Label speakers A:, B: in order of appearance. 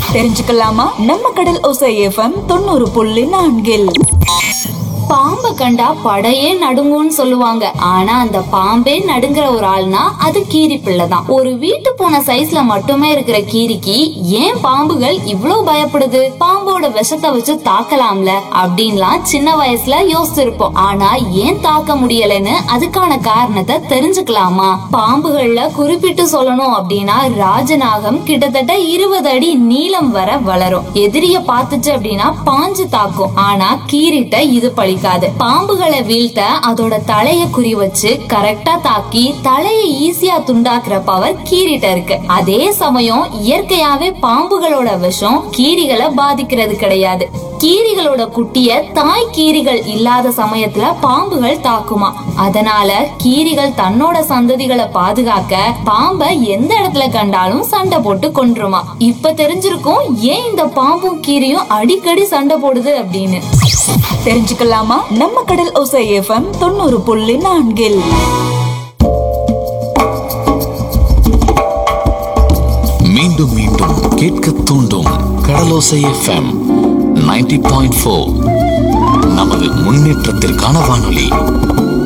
A: தெரிஞ்சுக்கலாமா நம்ம கடல் ஒசை எஃப்எம் தொண்ணூறு புள்ளி நான்கில்
B: பாம்பை கண்டா படையே நடுங்கும்னு சொல்லுவாங்க ஆனா அந்த பாம்பே நடுங்குற ஒரு ஆள்னா அது கீரி பிள்ளை தான் ஒரு வீட்டு பூனை சைஸ்ல மட்டுமே இருக்கிற கீரிக்கு ஏன் பாம்புகள் இவ்ளோ பயப்படுது பாம்போட விஷத்தை வச்சு தாக்கலாம்ல அப்படின்லாம் சின்ன வயசுல யோசிச்சிருப்போம் ஆனா ஏன் தாக்க முடியலன்னு அதுக்கான காரணத்தை தெரிஞ்சுக்கலாமா பாம்புகள்ல குறிப்பிட்டு சொல்லணும் அப்படின்னா ராஜநாகம் கிட்டத்தட்ட இருபது அடி நீளம் வர வளரும் எதிரிய பார்த்துச்சு அப்படின்னா பாஞ்சு தாக்கும் ஆனா கீரிட்ட இது பழிக்காது பாம்புகளை வீழ்த்த அதோட தலைய குறி வச்சு கரெக்டா தாக்கி தலையை ஈஸியா துண்டாக்குற பவர் கீரிட்ட இருக்கு அதே சமயம் இயற்கையாவே பாம்புகளோட விஷம் கீரிகளை பாதிக்கிறது கிடையாது கீரிகளோட குட்டிய தாய் கீரிகள் இல்லாத சமயத்துல பாம்புகள் தாக்குமா அதனால கீரிகள் தன்னோட சந்ததிகளை பாதுகாக்க பாம்பை எந்த இடத்துல கண்டாலும் சண்டை போட்டு கொன்றுமா இப்ப தெரிஞ்சிருக்கும் ஏன் இந்த பாம்பும் கீரியும் அடிக்கடி சண்டை போடுது அப்படின்னு
A: தெரிஞ்சுக்கலாமா நம்ம கடல் ஒசை எஃப்எம் தொண்ணூறு புள்ளி நான்கில்
C: மீண்டும் மீண்டும் கேட்க தூண்டும் கடலோசை எஃப்எம் 90.4 பாயிண்ட் நமது முன்னேற்றத்திற்கான வானொலி